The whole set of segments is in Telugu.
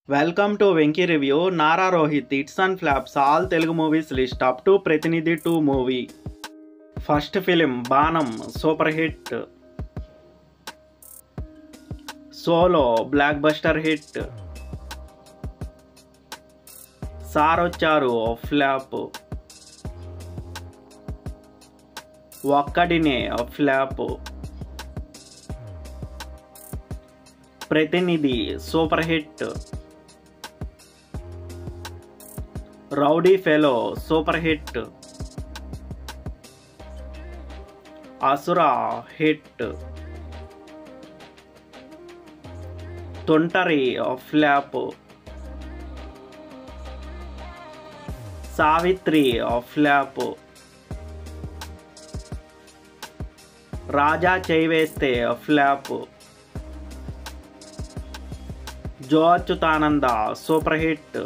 welcome to Venky review Nara Rohit hits and flops all Telugu movies list up to Prathinidhi two movie first film Baanam super hit solo blockbuster hit sir వచ్చారు flop Okkadine flop Prathinidhi super hit rowdy fellow super hit Asura hit Tuntari flop Savitri flop Raja Cheyyivesthe flop Jo Achyutananda super hit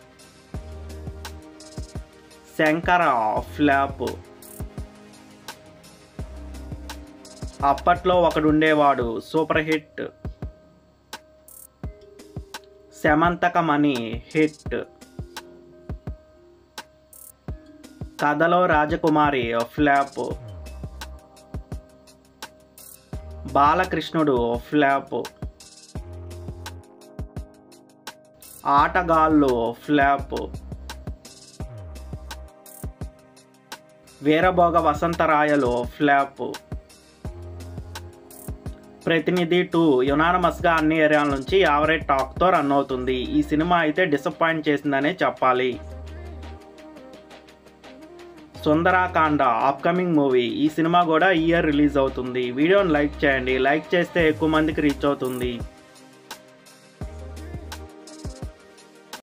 Shankara flop Appatlo Okadundevadu super hit Shamanthakamani hit Kathalo Rajakumari flop Balakrishnudu flop Aatagallu flop Veerabhoga Vasantharayalu flop ప్రతినిధి టూ యునానమస్గా అన్ని ఏరియాల నుంచి యావరేజ్ టాక్తో రన్ అవుతుంది ఈ సినిమా అయితే డిసప్పాయింట్ చేసిందనే చెప్పాలి సుందరాకాండ అప్కమింగ్ మూవీ ఈ సినిమా కూడా ఈ ఇయర్ రిలీజ్ అవుతుంది వీడియోని లైక్ చేయండి లైక్ చేస్తే ఎక్కువ మందికి రీచ్ అవుతుంది